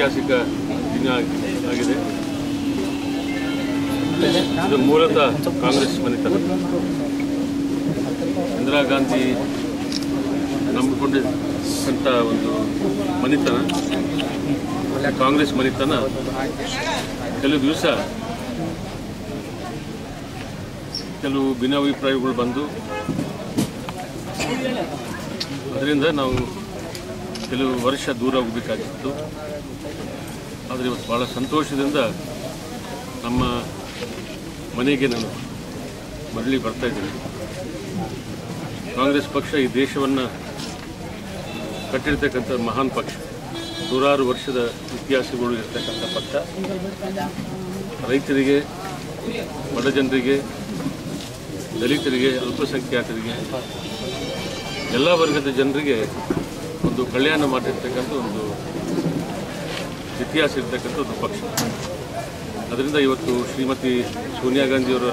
ಐತಿಹಾಸಿಕ ದಿನ ಆಗಿದೆ ಇದು ಮೂಲತಃ ಕಾಂಗ್ರೆಸ್ ಮನೆತನ ಇಂದಿರಾ ಗಾಂಧಿ ನಂಬಿಕೊಂಡಿದ್ದಂಥ ಒಂದು ಮನೆತನ ಕಾಂಗ್ರೆಸ್ ಮನೆತನ ಕೆಲವು ದಿವಸ ಕೆಲವು ಭಿನ್ನಾಭಿಪ್ರಾಯಗಳು ಬಂದು ಅದರಿಂದ ನಾವು ಕೆಲವು ವರ್ಷ ದೂರ ಹೋಗಬೇಕಾಗಿತ್ತು ಆದರೆ ಇವತ್ತು ಭಾಳ ಸಂತೋಷದಿಂದ ನಮ್ಮ ಮನೆಗೆ ನಾನು ಮರಳಿ ಬರ್ತಾ ಇದ್ದೀನಿ ಕಾಂಗ್ರೆಸ್ ಪಕ್ಷ ಈ ದೇಶವನ್ನು ಕಟ್ಟಿರ್ತಕ್ಕಂಥ ಮಹಾನ್ ಪಕ್ಷ ನೂರಾರು ವರ್ಷದ ಇತಿಹಾಸಗಳು ಇರ್ತಕ್ಕಂಥ ಪಕ್ಷ ರೈತರಿಗೆ ಬಡ ಜನರಿಗೆ ದಲಿತರಿಗೆ ಅಲ್ಪಸಂಖ್ಯಾತರಿಗೆ ಎಲ್ಲ ವರ್ಗದ ಜನರಿಗೆ ಒಂದು ಕಲ್ಯಾಣ ಮಾಡಿರ್ತಕ್ಕಂಥ ಒಂದು ಇತಿಹಾಸ ಇರ್ತಕ್ಕಂಥ ಒಂದು ಪಕ್ಷ ಅದರಿಂದ ಇವತ್ತು ಶ್ರೀಮತಿ ಸೋನಿಯಾ ಗಾಂಧಿಯವರ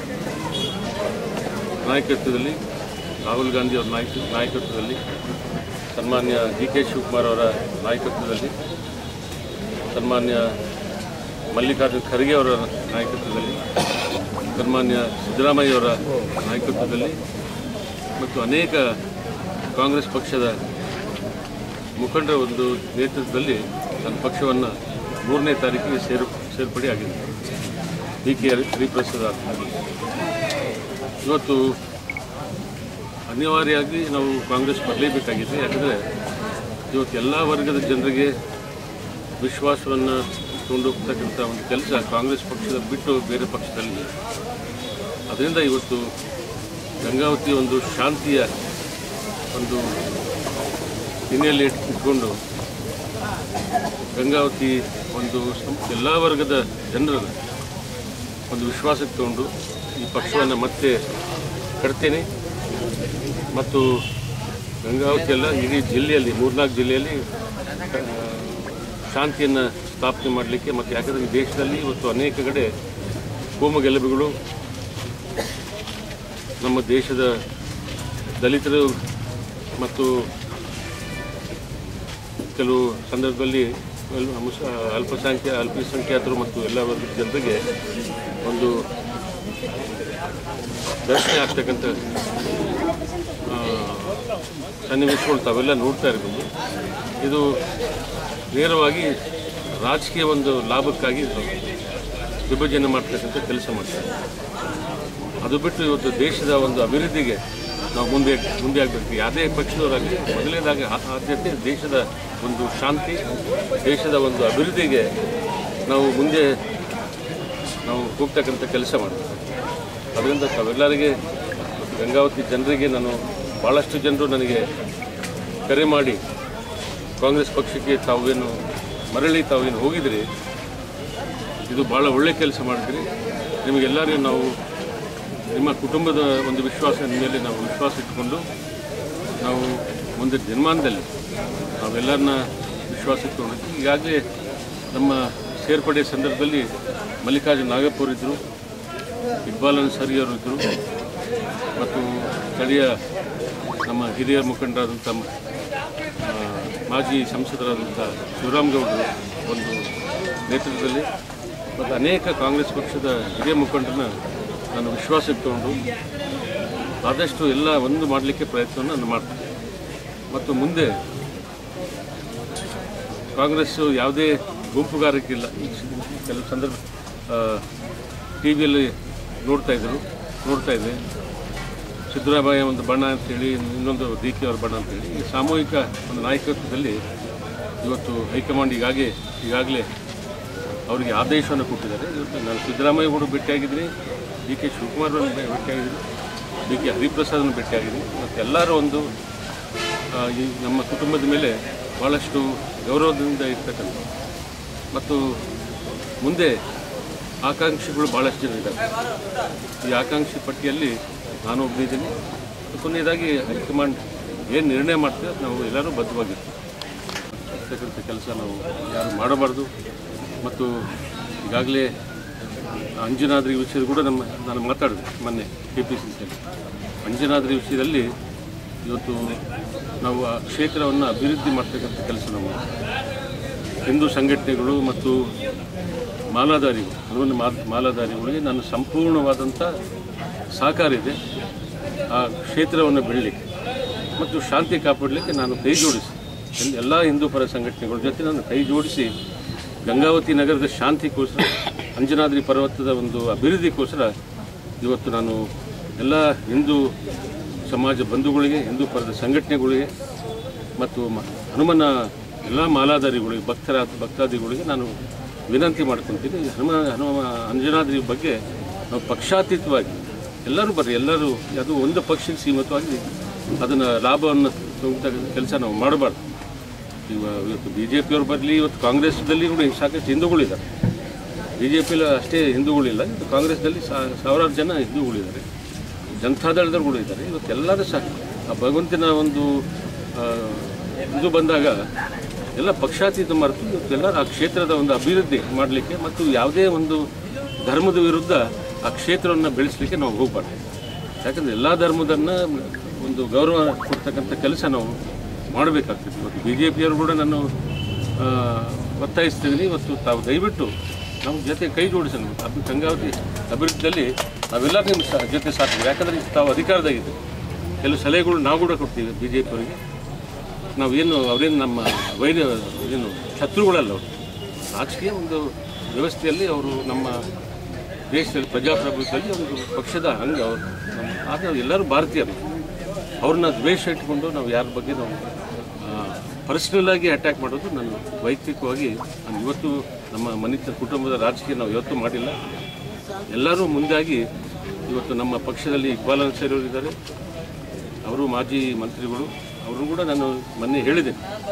ನಾಯಕತ್ವದಲ್ಲಿ ರಾಹುಲ್ ಗಾಂಧಿಯವರ ನಾಯಕ ನಾಯಕತ್ವದಲ್ಲಿ ಸನ್ಮಾನ್ಯ ಡಿ ಕೆ ಶಿವಕುಮಾರ್ ಅವರ ನಾಯಕತ್ವದಲ್ಲಿ ಸನ್ಮಾನ್ಯ ಮಲ್ಲಿಕಾರ್ಜುನ ಖರ್ಗೆ ಅವರ ನಾಯಕತ್ವದಲ್ಲಿ ಸನ್ಮಾನ್ಯ ಸಿದ್ದರಾಮಯ್ಯವರ ನಾಯಕತ್ವದಲ್ಲಿ ಮತ್ತು ಅನೇಕ ಕಾಂಗ್ರೆಸ್ ಪಕ್ಷದ ಮುಖಂಡರ ಒಂದು ನೇತೃತ್ವದಲ್ಲಿ ನನ್ನ ಪಕ್ಷವನ್ನು ಮೂರನೇ ತಾರೀಕಿಗೆ ಸೇರು ಸೇರ್ಪಡೆ ಆಗಿದೆ ಡಿ ಕೆ ಹರಿಪ್ರಸಾದ್ ಆಗಿ ಇವತ್ತು ಅನಿವಾರ್ಯವಾಗಿ ನಾವು ಕಾಂಗ್ರೆಸ್ ಬರಲೇಬೇಕಾಗಿದೆ ಯಾಕಂದರೆ ಇವತ್ತು ಎಲ್ಲ ವರ್ಗದ ಜನರಿಗೆ ವಿಶ್ವಾಸವನ್ನು ಕೊಂಡೋಗ್ತಕ್ಕಂಥ ಒಂದು ಕೆಲಸ ಕಾಂಗ್ರೆಸ್ ಪಕ್ಷದ ಬಿಟ್ಟು ಬೇರೆ ಪಕ್ಷದಲ್ಲಿ ಅದರಿಂದ ಇವತ್ತು ಗಂಗಾವತಿ ಒಂದು ಶಾಂತಿಯ ಒಂದು ಹಿನ್ನೆಲೆ ಇಟ್ಕೊಂಡು ಗಂಗಾವತಿ ಒಂದು ಎಲ್ಲ ವರ್ಗದ ಜನರ ಒಂದು ವಿಶ್ವಾಸಕ್ಕೆ ತಗೊಂಡು ಈ ಪಕ್ಷವನ್ನು ಮತ್ತೆ ಕಟ್ತೇನೆ ಮತ್ತು ಗಂಗಾವತಿ ಎಲ್ಲ ಇಡೀ ಜಿಲ್ಲೆಯಲ್ಲಿ ಮೂರ್ನಾಲ್ಕು ಜಿಲ್ಲೆಯಲ್ಲಿ ಆ, ಶಾಂತಿಯನ್ನು ಸ್ಥಾಪನೆ ಮಾಡಲಿಕ್ಕೆ ಮತ್ತು ಯಾಕಂದರೆ ಈ ದೇಶದಲ್ಲಿ ಇವತ್ತು ಅನೇಕ ಕಡೆ ಕೋಮು ಗೆಲುಬುಗಳು ನಮ್ಮ ದೇಶದ ದಲಿತರು ಮತ್ತು ಕೆಲವು ಸಂದರ್ಭದಲ್ಲಿ ಅಲ್- ಮುಸ- ಅಲ್ಪಸಂಖ್ಯಾ ಅಲ್ಪಸಂಖ್ಯಾತರು ಮತ್ತು ಎಲ್ಲ ವರ್ಗದ ಜನರಿಗೆ ಒಂದು ದರ್ಶನ ಆಗ್ತಕ್ಕಂಥ ಆ, ಸನ್ನಿವೇಶಗಳು ತಾವೆಲ್ಲ ನೋಡ್ತಾ ಇರ್ಬೋದು ಇದು ನೇರವಾಗಿ ರಾಜಕೀಯ ಒಂದು ಲಾಭಕ್ಕಾಗಿ ಇದು ವಿಭಜನೆ ಮಾಡ್ತಕ್ಕಂಥ ಕೆಲಸ ಮಾಡ್ತಾರೆ ಅದು ಬಿಟ್ಟು ಇವತ್ತು ದೇಶದ ಒಂದು ಅಭಿವೃದ್ಧಿಗೆ ನಾವು ಮುಂದೆ ಮುಂದೆ ಆಗಬೇಕು ಯಾವುದೇ ಪಕ್ಷದವರಾಗಲಿ ಮೊದಲನೇದಾಗಿ ಆ- ಆದ್ಯತೆ ದೇಶದ ಒಂದು ಶಾಂತಿ ದೇಶದ ಒಂದು ಅಭಿವೃದ್ಧಿಗೆ ನಾವು ಮುಂದೆ ನಾವು ಹೋಗ್ತಕ್ಕಂಥ ಕೆಲಸ ಮಾಡಬೇಕು ಅದರಿಂದ ತಾವೆಲ್ಲರಿಗೆ ಗಂಗಾವತಿ ಜನರಿಗೆ ನಾನು ಭಾಳಷ್ಟು ಜನರು ನನಗೆ ಕರೆ ಮಾಡಿ ಕಾಂಗ್ರೆಸ್ ಪಕ್ಷಕ್ಕೆ ತಾವೇನು ಮರಳಿ ತಾವೇನು ಹೋಗಿದ್ರಿ ಇದು ಭಾಳ ಒಳ್ಳೆ ಕೆಲಸ ಮಾಡಿದ್ರಿ ನಿಮಗೆಲ್ಲರಿಗೂ ನಾವು ನಿಮ್ಮ ಕುಟುಂಬದ ಒಂದು ವಿಶ್ವಾಸ ಮೇಲೆ ನಾವು ವಿಶ್ವಾಸ ಇಟ್ಕೊಂಡು ನಾವು ಮುಂದೆ ಜನ್ಮಾನದಲ್ಲಿ ನಾವೆಲ್ಲರನ್ನ ವಿಶ್ವಾಸ ಇಟ್ಕೊಂಡಿದ್ವಿ ಈಗಾಗಲೇ ನಮ್ಮ ಸೇರ್ಪಡೆ ಸಂದರ್ಭದಲ್ಲಿ ಮಲ್ಲಿಕಾರ್ಜುನ ನಾಗಪುರ ಇದ್ದರು ಇಕ್ಬಾಲ್ ಅನ್ಸಾರಿ ಅವರು ಇದ್ದರು ಮತ್ತು ಸ್ಥಳೀಯ ನಮ್ಮ ಹಿರಿಯ ಮುಖಂಡರಾದಂಥ ಆ, ಮಾಜಿ ಸಂಸದರಾದಂಥ ಶಿವರಾಮಗೌಡರು ಒಂದು ನೇತೃತ್ವದಲ್ಲಿ ಮತ್ತು ಅನೇಕ ಕಾಂಗ್ರೆಸ್ ಪಕ್ಷದ ಹಿರಿಯ ಮುಖಂಡರನ್ನ ನಾನು ವಿಶ್ವಾಸ ಇಟ್ಕೊಂಡು ಆದಷ್ಟು ಎಲ್ಲ ಒಂದು ಮಾಡಲಿಕ್ಕೆ ಪ್ರಯತ್ನವನ್ನು ನಾನು ಮಾಡ್ತೀನಿ ಮತ್ತು ಮುಂದೆ ಕಾಂಗ್ರೆಸ್ಸು ಯಾವುದೇ ಗುಂಪುಗಾರಿಕೆ ಇಲ್ಲ ಈ ಕೆಲವು ಸಂದರ್ಭ ಟಿ ವಿಯಲ್ಲಿ ನೋಡ್ತಾ ಇದ್ದರು ನೋಡ್ತಾ ಇದ್ದೆ ಸಿದ್ದರಾಮಯ್ಯ ಒಂದು ಬಣ್ಣ ಅಂತೇಳಿ ಇನ್ನೊಂದು ಡಿ ಕೆ ಅವ್ರ ಬಣ್ಣ ಅಂತೇಳಿ ಈ ಸಾಮೂಹಿಕ ಒಂದು ನಾಯಕತ್ವದಲ್ಲಿ ಇವತ್ತು ಹೈಕಮಾಂಡ್ ಈಗಾಗಲೇ ಈಗಾಗಲೇ ಅವರಿಗೆ ಆದೇಶವನ್ನು ಕೊಟ್ಟಿದ್ದಾರೆ ಇವತ್ತು ನಾನು ಸಿದ್ದರಾಮಯ್ಯ ಕೂಡ ಭೇಟಿಯಾಗಿದ್ದೀನಿ ಡಿ ಕೆ ಶಿವಕುಮಾರ್ ಅವ್ರನ್ನ ಭೇ- ಭೇಟಿಯಾಗಿದ್ದೀನಿ ಡಿ ಕೆ ಹರಿಪ್ರಸಾದನ್ನು ಭೇಟಿಯಾಗಿದ್ದೀನಿ ಮತ್ತು ಎಲ್ಲರೂ ಒಂದು ಆ, ಈ ನಮ್ಮ ಕುಟುಂಬದ ಮೇಲೆ ಭಾಳಷ್ಟು ಗೌರವದಿಂದ ಇರ್ತಕ್ಕಂಥ ಮತ್ತು ಮುಂದೆ ಆಕಾಂಕ್ಷಿಗಳು ಭಾಳಷ್ಟು ಜನ ಇದ್ದಾರೆ ಈ ಆಕಾಂಕ್ಷಿ ಪಟ್ಟಿಯಲ್ಲಿ ನಾನು ಒಬ್ಬನಿದ್ದೀನಿ ಕೊನೆಯದಾಗಿ ಹೈಕಮಾಂಡ್ ಏನು ನಿರ್ಣಯ ಮಾಡ್ತೀವಿ ಅದು ನಾವು ಎಲ್ಲರೂ ಬದ್ಧವಾಗಿರ್ತೀವಿ ಇರ್ತಕ್ಕಂಥ ಕೆಲಸ ನಾವು ಯಾರು ಮಾಡಬಾರ್ದು ಮತ್ತು ಈಗಾಗಲೇ ಅಂಜನಾದ್ರಿ ವಿಷಯದ ಕೂಡ ನಮ್ಮ ನಾನು ಮಾತಾಡಿದೆ ಮೊನ್ನೆ ಕೆ ಪಿ ಸಿ ಸಿಯಲ್ಲಿ ಅಂಜನಾದ್ರಿ ವಿಷಯದಲ್ಲಿ ಇವತ್ತು ನಾವು ಆ ಕ್ಷೇತ್ರವನ್ನು ಅಭಿವೃದ್ಧಿ ಮಾಡ್ತಕ್ಕಂಥ ಕೆಲಸ ನಾವು ಮಾಡ್ತೀವಿ. ಹಿಂದೂ ಸಂಘಟನೆಗಳು ಮತ್ತು ಮಾಲಾಧಾರಿಗಳು ಹನುಮನ ಮಾ ಮಾಲಾಧಾರಿಗಳಿಗೆ ನನ್ನ ಸಂಪೂರ್ಣವಾದಂಥ ಸಹಕಾರ ಇದೆ ಆ ಕ್ಷೇತ್ರವನ್ನು ಬೆಳಲಿಕ್ಕೆ ಮತ್ತು ಶಾಂತಿ ಕಾಪಾಡಲಿಕ್ಕೆ ನಾನು ಕೈ ಜೋಡಿಸಿ ಎಲ್- ಎಲ್ಲ ಹಿಂದೂ ಪರ ಸಂಘಟನೆಗಳ ಜೊತೆ ನಾನು ಕೈ ಜೋಡಿಸಿ ಗಂಗಾವತಿ ನಗರದ ಶಾಂತಿಗೋಸ್ಕರ ಅಂಜನಾದ್ರಿ ಪರ್ವತದ ಒಂದು ಅಭಿವೃದ್ಧಿಗೋಸ್ಕರ ಇವತ್ತು ನಾನು ಎಲ್ಲ ಹಿಂದೂ ಸಮಾಜ ಬಂಧುಗಳಿಗೆ ಹಿಂದೂ ಪರದ ಸಂಘಟನೆಗಳಿಗೆ ಮತ್ತು ಮ- ಹನುಮನ ಎಲ್ಲ ಮಾಲಾಧಾರಿಗಳಿಗೆ ಭಕ್ತರ ಭಕ್ತಾದಿಗಳಿಗೆ ನಾನು ವಿನಂತಿ ಮಾಡ್ಕೊತೀನಿ ಹನುಮ ಹನುಮ ಅಂಜನಾದ್ರಿ ಬಗ್ಗೆ ನಾವು ಪಕ್ಷಾತೀತವಾಗಿ ಎಲ್ಲರೂ ಬರ್ರಿ ಎಲ್ಲರೂ ಅದು ಒಂದು ಪಕ್ಷಕ್ಕೆ ಸೀಮಿತವಾಗಿ ಅದನ್ನು ಲಾಭವನ್ನು ತಗೊಳ್ತಕ್ಕಂಥ ಕೆಲಸ ನಾವು ಮಾಡಬಾರ್ದು ಇವ ಇವತ್ತು ಬಿ ಜೆ ಪಿಯವರು ಬರಲಿ ಇವತ್ತು ಕಾಂಗ್ರೆಸ್ದಲ್ಲಿ ಕೂಡ ಸಾಕಷ್ಟು ಹಿಂದೂಗಳಿದ್ದಾರೆ ಬಿ ಜೆ ಪಿಲಿ ಅಷ್ಟೇ ಹಿಂದೂಗಳಿಲ್ಲ ಇವತ್ತು ಕಾಂಗ್ರೆಸ್ದಲ್ಲಿ ಸಾ- ಸಾವಿರಾರು ಜನ ಹಿಂದೂಗಳಿದ್ದಾರೆ ಜನತಾದಳದವ್ರುಗಳು ಇದ್ದಾರೆ ಇವತ್ತು ಎಲ್ಲರೂ ಸಹ ಆ ಭಗವಂತನ ಒಂದು ಆ, ಇದು ಬಂದಾಗ ಎಲ್ಲ ಪಕ್ಷಾತೀತ ಮರೆತು ಇವತ್ತು ಎಲ್ಲರೂ ಆ ಕ್ಷೇತ್ರದ ಒಂದು ಅಭಿವೃದ್ಧಿ ಮಾಡಲಿಕ್ಕೆ ಮತ್ತು ಯಾವುದೇ ಒಂದು ಧರ್ಮದ ವಿರುದ್ಧ ಆ ಕ್ಷೇತ್ರವನ್ನು ಬೆಳೆಸಲಿಕ್ಕೆ ನಾವು ಹೋಗಬಾರ್ದು ಯಾಕಂದರೆ ಎಲ್ಲ ಧರ್ಮದನ್ನು ಒಂದು ಗೌರವ ಕೊಡ್ತಕ್ಕಂಥ ಕೆಲಸ ನಾವು ಮಾಡಬೇಕಾಗ್ತದೆ ಇವತ್ತು ಬಿ ಜೆ ಪಿಯವರು ಕೂಡ ನಾನು ಆ, ಒತ್ತಾಯಿಸ್ತಿದ್ದೀನಿ ಇವತ್ತು ತಾವು ದಯವಿಟ್ಟು ನಮ್ಮ ಜೊತೆ ಕೈ ಜೋಡಿಸೋಣ ಅಭಿ ಗಂಗಾವತಿ ಅಭಿವೃದ್ಧಿಯಲ್ಲಿ ನಾವೆಲ್ಲರೂ ನಿಮ್ಮ ಸ- ಜೊತೆ ಸಾಕ್ತೀವಿ ಯಾಕಂದರೆ ತಾವು ಅಧಿಕಾರದಾಗಿದೆ ಕೆಲವು ಸಲಹೆಗಳು ನಾವು ಕೂಡ ಕೊಡ್ತೀವಿ ಬಿ ಜೆ ಪಿಯವರಿಗೆ ನಾವೇನು ಅವರೇನು ನಮ್ಮ ವೈದ್ಯ ಏನು ಶತ್ರುಗಳಲ್ಲ ಅವರು ರಾಜಕೀಯ ಒಂದು ವ್ಯವಸ್ಥೆಯಲ್ಲಿ ಅವರು ನಮ್ಮ ದೇಶದಲ್ಲಿ ಪ್ರಜಾಪ್ರಭುತ್ವದಲ್ಲಿ ಒಂದು ಪಕ್ಷದ ಅಂಗ ಅವರು ನಮ್ಮ ಆದರೆ ಎಲ್ಲರೂ ಭಾರತೀಯರು ಅವ್ರನ್ನ ದ್ವೇಷ ಇಟ್ಕೊಂಡು ನಾವು ಯಾರ ಬಗ್ಗೆ ನಾವು ಪರ್ಸ್ನಲ್ ಆಗಿ ಅಟ್ಯಾಕ್ ಮಾಡೋದು ನಾನು ವೈಯಕ್ತಿಕವಾಗಿ ನಾನು ಇವತ್ತು ನಮ್ಮ ಮನಿತ ಕುಟುಂಬದ ರಾಜಕೀಯ ನಾವು ಯಾವತ್ತೂ ಮಾಡಿಲ್ಲ ಎಲ್ಲರೂ ಮುಂದಾಗಿ ಇವತ್ತು ನಮ್ಮ ಪಕ್ಷದಲ್ಲಿ ಇಕ್ಬಾಲ್ ಅನ್ಸರಿ ಅವರು ಇದ್ದಾರೆ ಅವರು ಮಾಜಿ ಮಂತ್ರಿಗಳು ಅವರು ಕೂಡ ನಾನು ಮೊನ್ನೆ ಹೇಳಿದೆ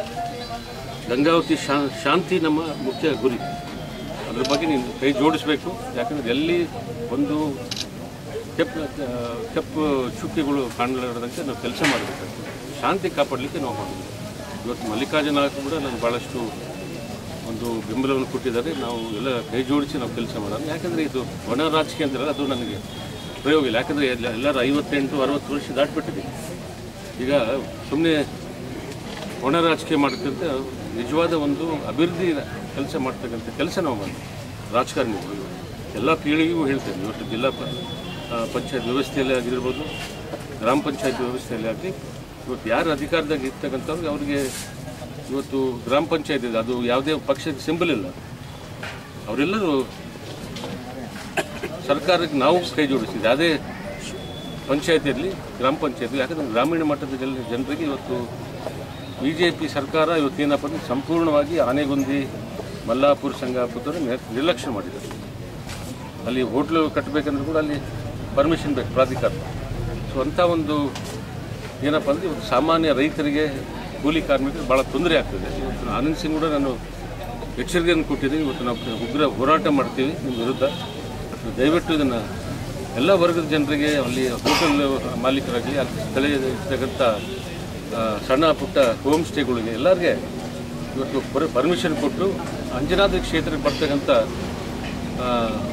ಗಂಗಾವತಿ ಶಾ- ಶಾಂತಿ ನಮ್ಮ ಮುಖ್ಯ ಗುರಿ ಅದ್ರ ಬಗ್ಗೆ ನೀನು ಕೈ ಜೋಡಿಸಬೇಕು ಯಾಕಂದರೆ ಎಲ್ಲಿ ಒಂದು ಕೆಪ್ ಕೆಂಪು ಚುಕ್ಕಿಗಳು ಕಾಣಲಾರದಂತೆ ನಾವು ಕೆಲಸ ಮಾಡಬೇಕಾಗ್ತದೆ ಶಾಂತಿ ಕಾಪಾಡಲಿಕ್ಕೆ ನಾವು ಮಾಡೋದು ಇವತ್ತು ಮಲ್ಲಿಕಾರ್ಜುನ ಕೂಡ ನಾನು ಭಾಳಷ್ಟು ಒಂದು ಬೆಂಬಲವನ್ನು ಕೊಟ್ಟಿದ್ದಾರೆ ನಾವು ಎಲ್ಲ ಕೈ ಜೋಡಿಸಿ ನಾವು ಕೆಲಸ ಮಾಡೋಣ ಯಾಕಂದರೆ ಇದು ಒಣ ರಾಜಕೀಯ ಅಂತಾರಲ್ಲ ಅದು ನನಗೆ ಪ್ರಯೋಗ ಇಲ್ಲ ಯಾಕಂದರೆ ಎಲ್ಲ ಎಲ್ಲರೂ ಐವತ್ತೆಂಟು ಅರವತ್ತು ವರ್ಷ ದಾಟಿಬಿಟ್ಟಿದೆ ಈಗ ಸುಮ್ಮನೆ ಒಣ ರಾಜಕೀಯ ಮಾಡ್ತಕ್ಕಂಥ ನಿಜವಾದ ಒಂದು ಅಭಿವೃದ್ಧಿ ಕೆಲಸ ಮಾಡ್ತಕ್ಕಂಥ ಕೆಲಸ ನಾವು ಮಾಡಿ ರಾಜಕಾರಣಿಗಳು ಎಲ್ಲ ಪೀಳಿಗೆಗೂ ಹೇಳ್ತೇನೆ ಇವತ್ತು ಜಿಲ್ಲಾ ಪ ಆ, ಪಂಚಾಯತ್ ವ್ಯವಸ್ಥೆಯಲ್ಲಿ ಆಗಿರ್ಬೋದು ಗ್ರಾಮ ಪಂಚಾಯತ್ ವ್ಯವಸ್ಥೆಯಲ್ಲಿ ಆಗಲಿ ಇವತ್ತು ಯಾರು ಅಧಿಕಾರದಾಗ ಇರ್ತಕ್ಕಂಥವ್ರಿಗೆ ಅವರಿಗೆ ಇವತ್ತು ಗ್ರಾಮ ಪಂಚಾಯತ್ ಇದೆ ಅದು ಯಾವುದೇ ಪಕ್ಷದ ಸಿಂಬಲ್ ಇಲ್ಲ ಅವರೆಲ್ಲರೂ ಸರ್ಕಾರಕ್ಕೆ ನಾವು ಕೈ ಜೋಡಿಸಿದ್ವಿ ಅದೇ ಪಂಚಾಯತ್ ಇರಲಿ ಗ್ರಾಮ ಪಂಚಾಯತ್ ಯಾಕಂದರೆ ಗ್ರಾಮೀಣ ಮಟ್ಟದ ಜನ ಜನರಿಗೆ ಇವತ್ತು ಬಿ ಜೆ ಪಿ ಸರ್ಕಾರ ಇವತ್ತೇನಪ್ಪ ಅಂದ್ರೆ ಸಂಪೂರ್ಣವಾಗಿ ಆನೆಗುಂದಿ ಮಲ್ಲಾಪುರ ಸಂಗಾಪುರ ನಿರ್ಲಕ್ಷ್ಯ ಮಾಡಿದ್ದಾರೆ ಅಲ್ಲಿ ಹೋಟ್ಲು ಕಟ್ಟಬೇಕಂದ್ರೆ ಕೂಡ ಅಲ್ಲಿ ಪರ್ಮಿಷನ್ ಬೇಕು ಪ್ರಾಧಿಕಾರ ಸೊ ಅಂಥ ಒಂದು ಏನಪ್ಪ ಅಂದರೆ ಇವತ್ತು ಸಾಮಾನ್ಯ ರೈತರಿಗೆ ಕೂಲಿ ಕಾರ್ಮಿಕರಿಗೆ ಭಾಳ ತೊಂದರೆ ಆಗ್ತದೆ ಇವತ್ತು ಆನಂದ್ ಸಿಂಗ್ ಕೂಡ ನಾನು ಎಚ್ಚರಿಕೆಯನ್ನು ಕೊಟ್ಟಿದ್ದೀನಿ ಇವತ್ತು ನಾವು ಉಗ್ರ ಹೋರಾಟ ಮಾಡ್ತೀವಿ ನಿಮ್ಮ ವಿರುದ್ಧ ದಯವಿಟ್ಟು ಇದನ್ನು ಎಲ್ಲ ವರ್ಗದ ಜನರಿಗೆ ಅಲ್ಲಿ ಹೋಟೆಲ್ ಮಾಲೀಕರಾಗಲಿ ಅಲ್ಲಿ ಸ್ಥಳೀಯ ಇರ್ತಕ್ಕಂಥ ಆ, ಸಣ್ಣ ಪುಟ್ಟ ಹೋಮ್ ಸ್ಟೇಗಳಿಗೆ ಎಲ್ಲರಿಗೆ ಇವತ್ತು ಪರ್ ಪರ್ಮಿಷನ್ ಕೊಟ್ಟು ಅಂಜನಾದ್ರಿ ಕ್ಷೇತ್ರಕ್ಕೆ ಬರ್ತಕ್ಕಂಥ ಆ,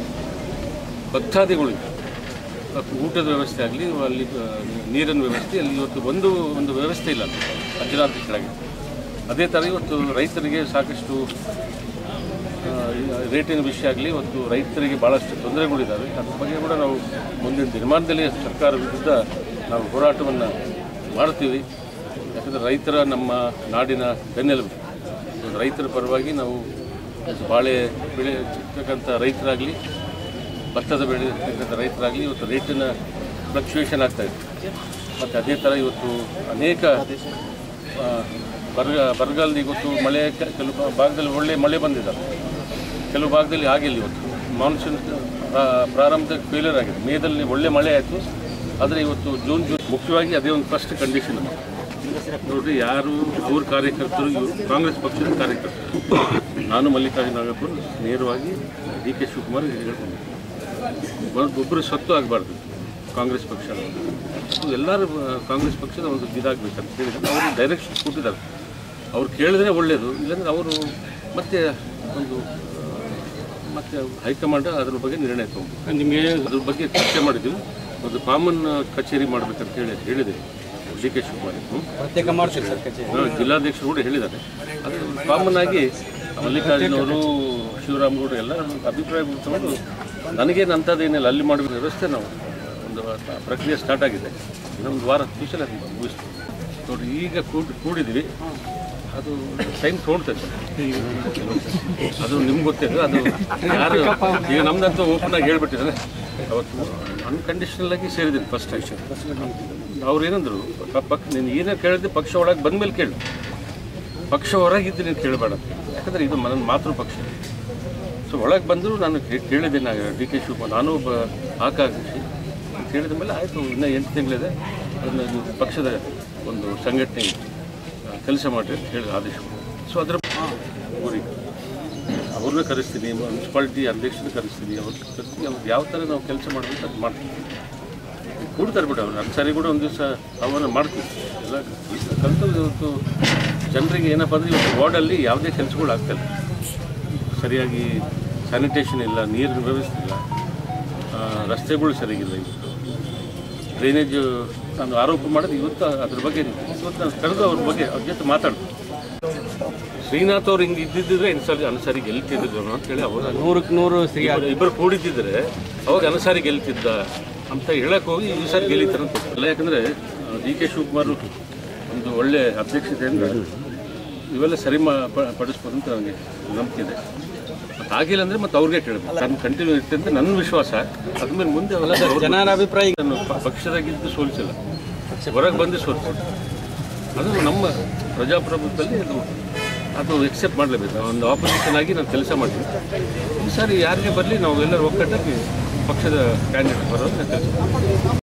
ಭಕ್ತಾದಿಗಳಿಗೆ ಆ, ಊಟದ ವ್ಯವಸ್ಥೆ ಆಗಲಿ ಅಲ್ಲಿ ಆ, ನೀರಿನ ವ್ಯವಸ್ಥೆ ಅಲ್ಲಿ ಇವತ್ತು ಒಂದು ಒಂದು ವ್ಯವಸ್ಥೆ ಇಲ್ಲ ಅಂಜನಾದ್ರಿ ಕೆಳಗೆ ಅದೇ ಥರ ಇವತ್ತು ರೈತರಿಗೆ ಸಾಕಷ್ಟು ಆ, ಈ ರೇಟಿನ ವಿಷಯ ಆಗಲಿ ಇವತ್ತು ರೈತರಿಗೆ ಭಾಳಷ್ಟು ತೊಂದರೆಗಳಿದ್ದಾವೆ ಅದ್ರ ಬಗ್ಗೆ ಕೂಡ ನಾವು ಮುಂದಿನ ದಿನಮಾನದಲ್ಲಿ ಸರ್ಕಾರ ವಿರುದ್ಧ ನಾವು ಹೋರಾಟವನ್ನು ಮಾಡ್ತೀವಿ ಯಾಕಂದರೆ ರೈತರ ನಮ್ಮ ನಾಡಿನ ಬೆನ್ನೆಲುಬು ಇವತ್ತು ರೈತರ ಪರವಾಗಿ ನಾವು ಇವತ್ತು ಬಾಳೆ ಬೆಳೆಯತಕ್ಕಂಥ ರೈತರಾಗಲಿ ಭತ್ತದ ಬೆಳೆಯತಕ್ಕಂಥ ರೈತರಾಗಲಿ ಇವತ್ತು ರೇಟಿನ ಫ್ಲಕ್ಚುಯೇಷನ್ ಆಗ್ತಾಯಿದೆ ಮತ್ತು ಅದೇ ಥರ ಇವತ್ತು ಅನೇಕ ಆ, ಬರಗ ಬರಗಾಲದ ಇವತ್ತು ಮಳೆ ಕೆ- ಕೆಲವು ಭಾಗದಲ್ಲಿ ಒಳ್ಳೆ ಮಳೆ ಬಂದಿದ್ದಾರೆ ಕೆಲವು ಭಾಗದಲ್ಲಿ ಆಗಿಲ್ಲ ಇವತ್ತು ಮಾನ್ಸೂನ್ ಪ್ರಾರಂಭದಲ್ಲಿ ಫೇಲ್ಯೂರ್ ಆಗಿದೆ ಮೇದಲ್ಲಿ ಒಳ್ಳೆ ಮಳೆ ಆಯಿತು ಆದರೆ ಇವತ್ತು ಜೂನ್ ಜೂನ್ ಮುಖ್ಯವಾಗಿ ಅದೇ ಒಂದು ಫಸ್ಟ್ ಕಂಡೀಷನ್ ನೋಡ್ರಿ ಯಾರು ಅವ್ರ ಕಾರ್ಯಕರ್ತರು ಇವರು ಕಾಂಗ್ರೆಸ್ ಪಕ್ಷದ ಕಾರ್ಯಕರ್ತರು ನಾನು ಮಲ್ಲಿಕಾರ್ಜುನ ನಾಗಪ್ಪರು ನೇರವಾಗಿ ಡಿ ಕೆ ಶಿವಕುಮಾರ್ ಹೇಳ್ಕೊಂಡು ಒಬ್ಬರು ಸತ್ತು ಆಗಬಾರ್ದು ಕಾಂಗ್ರೆಸ್ ಪಕ್ಷ ಇದು ಎಲ್ಲರೂ ಆ, ಕಾಂಗ್ರೆಸ್ ಪಕ್ಷದ ಒಂದು ಇದಾಗಬೇಕಂತ ಹೇಳಿದ್ರೆ ಅವರು ಡೈರೆಕ್ಷನ್ ಕೊಟ್ಟಿದ್ದಾರೆ ಅವ್ರು ಕೇಳಿದ್ರೆ ಒಳ್ಳೆಯದು ಇಲ್ಲಾಂದ್ರೆ ಅವರು ಮತ್ತೆ ಒಂದು ಆ, ಮತ್ತೆ ಹೈಕಮಾಂಡ್ ಅದ್ರ ಬಗ್ಗೆ ನಿರ್ಣಯ ತಗೊಂಡು ನಿಮಗೆ ಅದ್ರ ಬಗ್ಗೆ ಚರ್ಚೆ ಮಾಡಿದ್ವಿ ಒಂದು ಕಾಮನ್ ಕಚೇರಿ ಮಾಡ್ಬೇಕಂತ ಹೇಳಿ ಹೇಳಿದೆ ಡಿ ಕೆ ಶಿವಕುಮಾರ್ ಹ್ಮ್. ಪ್ರತ್ಯೇಕ ಮಾಡ್ತೀವಿ ಸರ್ ಕಚೇರಿ ಹಾ, ಜಿಲ್ಲಾಧ್ಯಕ್ಷರು ಕೂಡ ಹೇಳಿದ್ದಾರೆ ಅದು ಕಾಮನ್ ಆಗಿ ಮಲ್ಲಿಕಾರ್ಜುನ ಅವರು ಶಿವರಾಮಗೌಡರು ಎಲ್ಲ ಅಭಿಪ್ರಾಯ ತಗೊಂಡು ನನಗೇನು ಅಂಥದ್ದೇನಿಲ್ಲ ಅಲ್ಲಿ ಮಾಡಬೇಕು ವ್ಯವಸ್ಥೆ ನಾವು ಒಂದು ಪ್ರಕ್ರಿಯೆ ಸ್ಟಾರ್ಟ್ ಆಗಿದೆ ಇನ್ನೊಂದು ವಾರ ದಿವಸ ಮುಗಿಸ್ತೀವಿ ನೋಡಿ ಈಗ ಕೂಡಿ ಕೂಡಿದ್ವಿ ಅದು ಟೈಮ್ ತೊಗೊಳ್ತೈತೆ ಅದು ನಿಮ್ಗೆ ಗೊತ್ತಿದೆ ಅದು ಯಾರು ಈಗ ನಮ್ದಂತೂ ಓಪನ್ ಆಗಿ ಹೇಳ್ಬಿಟ್ಟಿದ್ದಾರೆ ಅವತ್ತು ಅನ್ಕಂಡೀಷನಲ್ ಆಗಿ ಸೇರಿದ್ದೀನಿ ಫಸ್ಟ್ ಆ್ಯಕ್ಚುಲಿ ಅವ್ರು ಏನಂದ್ರು ಪಕ್ಕ ನೀನು ಏನೇ ಕೇಳಿದ್ರೆ ಪಕ್ಷ ಒಳಗೆ ಬಂದ್ಮೇಲೆ ಕೇಳು ಪಕ್ಷ ಹೊರಗಿದ್ದು ನೀನು ಕೇಳಬೇಡ ಯಾಕಂದರೆ ಇದು ನನ್ನ ಮಾತೃ ಪಕ್ಷ ಸೊ ಒಳಗೆ ಬಂದರೂ ನಾನು ಕೇ- ಕೇಳಿದೆ ನಾ ಡಿ ಕೆ ಶಿವಕುಮಾರ್ ನಾನು ಒಬ್ಬ ಆಕಾಂಕ್ಷಿ ಕೇಳಿದ ಮೇಲೆ ಆಯಿತು ಇನ್ನೂ ಎಂಟು ತಿಂಗಳಿದೆ ಅದನ್ನು ನೀವು ಪಕ್ಷದ ಒಂದು ಸಂಘಟನೆ ಕೆಲಸ ಮಾಡಿ ಅಂತ ಹೇಳಿ ಆದೇಶ ಸೊ ಅದರ ಊರಿಗೆ ಅವ್ರನ್ನ ಕರೆಸ್ತೀನಿ ಮುನ್ಸಿಪಾಲ್ಟಿ ಅಧ್ಯಕ್ಷನ ಕರೆಸ್ತೀನಿ ಅವ್ರಿಗೆ ಕರೆಸ್ತೀನಿ ಅವ್ರಿಗೆ ಯಾವ ಥರ ನಾವು ಕೆಲಸ ಮಾಡಬೇಕು ಅದು ಮಾಡ್ತೀವಿ ಕೂಡ್ತಾರೆ ಬಿಟ್ಟು ಅವ್ರು ಅನ್ಸಾರಿ ಕೂಡ ಒಂದು ದಿವಸ ಅವನ್ನ ಮಾಡ್ತೀವಿ ಎಲ್ಲ ಕಲ್ತು ಇವತ್ತು ಜನರಿಗೆ ಏನಪ್ಪ ಅಂದರೆ ಇವತ್ತು ವಾರ್ಡಲ್ಲಿ ಯಾವುದೇ ಕೆಲಸಗಳು ಆಗ್ತಾಯಿಲ್ಲ ಸರಿಯಾಗಿ ಸ್ಯಾನಿಟೇಷನ್ ಇಲ್ಲ ನೀರಿನ ವ್ಯವಸ್ಥೆ ಇಲ್ಲ ಆ, ರಸ್ತೆಗಳು ಸರಿಯಾಗಿಲ್ಲ ಇವತ್ತು ಡ್ರೈನೇಜ್ ನಾನು ಆರೋಪ ಮಾಡೋದು ಇವತ್ತು ಅದ್ರ ಬಗ್ಗೆ ಇವತ್ತು ನಾನು ಕರೆದು ಅವ್ರ ಬಗ್ಗೆ ಅವ್ರ ಜೊತೆ ಮಾತಾಡ್ತೀನಿ ಶ್ರೀನಾಥ್ ಅವ್ರು ಹಿಂಗೆ ಇದ್ದಿದ್ದರೆ ಅನ್ಸಾರಿ ಅನ್ಸಾರಿ ಗೆಲ್ತಿದ್ರು ಅಂತ ಹೇಳಿ ಅವರು ನೂರಕ್ಕೆ ನೂರು ಶ್ರೀ ಇಬ್ಬರು- ಇಬ್ಬರು ಕೂಡಿದ್ದಿದ್ರೆ ಅವಾಗ ಅನಸಾರಿ ಗೆಲ್ತಿದ್ದ ಅಂತ ಹೇಳಕ್ ಹೋಗಿ ಈ ಸಾರಿ ಗೆಲ್ಲಿತಾರ ಅಂತ ಅಲ್ಲ ಯಾಕಂದ್ರೆ ಡಿ ಕೆ ಶಿವಕುಮಾರ್ ಒಂದು ಒಳ್ಳೆ ಅಧ್ಯಕ್ಷತೆಯಿಂದ ಇವೆಲ್ಲ ಸರಿ ಮಾ ಪ- ಪಡಿಸ್ಬೋದು ಅಂತ ನನಗೆ ನಂಬಿಕೆ ಇದೆ ಮತ್ತು ಆಗಿಲ್ಲ ಅಂದರೆ ಮತ್ತೆ ಅವ್ರಿಗೆ ಕೇಳಬೇಕು ನಾನು ಕಂಟಿನ್ಯೂ ಇರ್ತೆ ಅಂತ ನನ್ನ ವಿಶ್ವಾಸ ಅದ್ಮೇಲೆ ಮುಂದೆ ಅವೆಲ್ಲ ಅವ್ರು- ಜನರ ಅಭಿಪ್ರಾಯ ನಾನು ಪ- ಪಕ್ಷದಾಗಿದ್ದು ಸೋಲಿಸಿಲ್ಲ ಹೊರಗೆ ಬಂದು ಸೋಲಿಸಿಲ್ಲ ಅದು ನಮ್ಮ ಪ್ರಜಾಪ್ರಭುತ್ವದಲ್ಲಿ ಅದು ಅದು ಎಕ್ಸೆಪ್ಟ್ ಮಾಡಲೇಬೇಕು ಒಂದು ಆಪೋಸಿಷನ್ ಆಗಿ ನಾನು ಕೆಲಸ ಮಾಡ್ತೀನಿ ಈ ಸಾರಿ ಯಾರಿಗೆ ಬರಲಿ ನಾವು ಎಲ್ಲರೂ ಒಕ್ಕಟ್ಟಾಗಿ ಪಕ್ಷದ ಕ್ಯಾಂಡಿಡೇಟ್ ಬರೋದು ನಾನು ಕೆಲಸ ಮಾಡ್ತೀನಿ